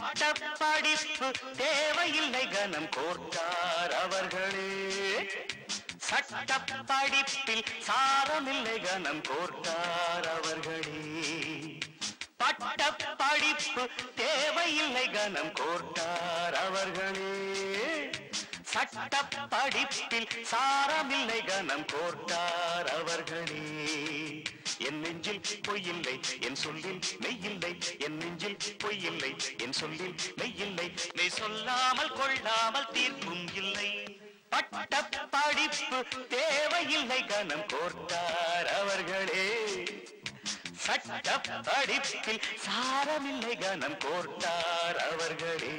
பட்ட படிப்பு தேவையில்லை கனம் கோர்த்தார் அவர்களே சட்ட படிப்பில் சாரமில்லை கனம் கோர்த்தார் அவர்களே பட்ட படிப்பு தேவையில்லை கனம் கோர்த்தார் அவர்களே சட்ட படிப்பில் சாரமில்லை கனம் கோர்த்தார் அவர்களே என் நெஞ்சில் பொய்யில்லை என் சொல்லில் மெய்யில்லை என் நெஞ்சில் பொய்யில்லை என் சொல்லில் மெய்யில்லை மெய் சொல்லாமல் கொள்ளாமல் தீர்ப்பும் இல்லை பட்ட படிப்பு தேவையில்லை கனம் கோர்த்தார் அவர்களே சட்ட படிப்பில் சாரமில்லை கனம் கோர்த்தார் அவர்களே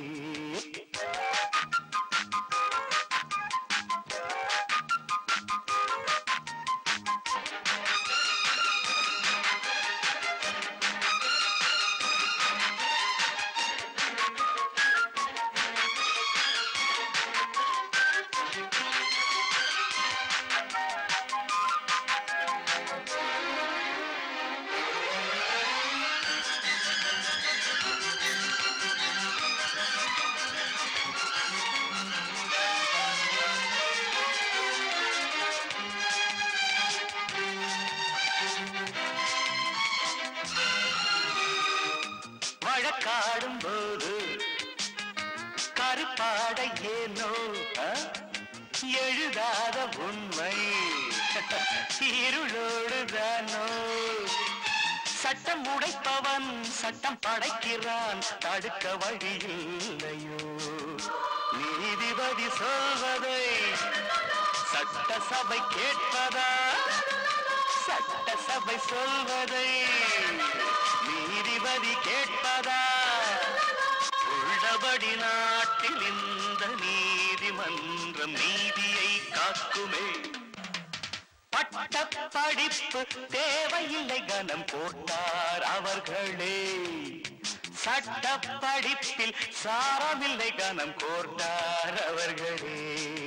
வழக்காடும் போது கருப்பாட ஏனோ ஆ? எழுதாத உண்மை இருளோடு தானோ சட்டம் உடைப்பவன் சட்டம் படைக்கிறான் தடுக்க வழியில்லையோ நீதிபதி சொல்வதை சட்டசபை கேட்பதா சட்டசபை சொல்வதை நீதிபதி கேட்பதா உள்ளபடி நாட்டில் இந்த நீதிமன்றம் நீதியை காக்குமே பட்ட படிப்பு தேவையில்லை கனம் போட்டார் அவர்களே சட்ட படிப்பில் சாரமில்லை கனம் கோர்த்தார் அவர்களே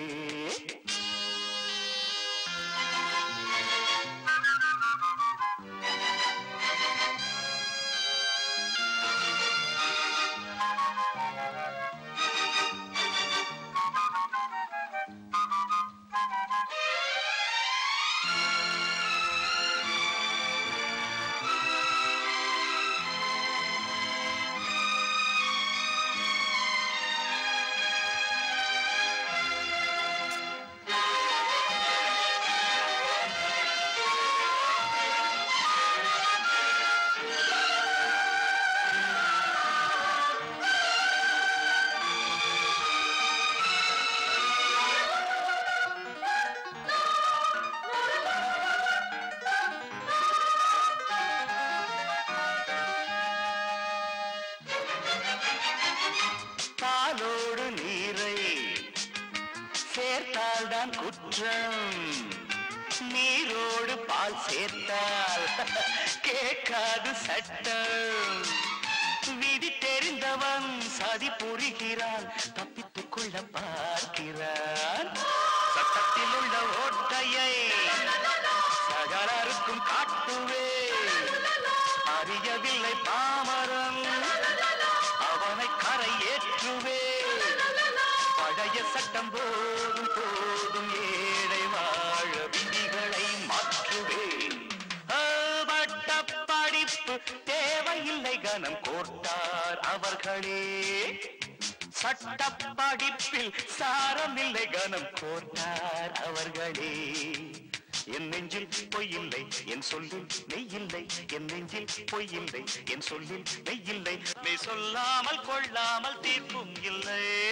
பாலோடு நீரை சேர்த்தால்தான் குற்றம் நீரோடு பால் சேர்த்தால் கேட்காது சட்டம் விதி தெரிந்தவன் சதி புரிகிறான் தப்பித்துக் கொள்ள பார்க்கிறான் சட்டத்தில் உள்ள ஓட்டையை சகலருக்கும் காட்டுவே அறியவில்லை பாமரன் அவனை கரை ஏற்றுவே பழைய சட்டம் போதும் போதும் ஏழை வாழ விதிகளை மாற்றுவே பட்ட படிப்பு தேவையில்லை கனம் கோர்த்தார் அவர்களே சட்ட படிப்பில் சாரமில்லை கனம் கோர்த்தார் அவர்களே என் நெஞ்சில் பொய்யில்லை என் சொல்லில் மெய்யில்லை என் நெஞ்சில் பொய்யில்லை என் சொல்லில் மெய்யில்லை மெய் சொல்லாமல் கொள்ளாமல் தீர்ப்பும் இல்லை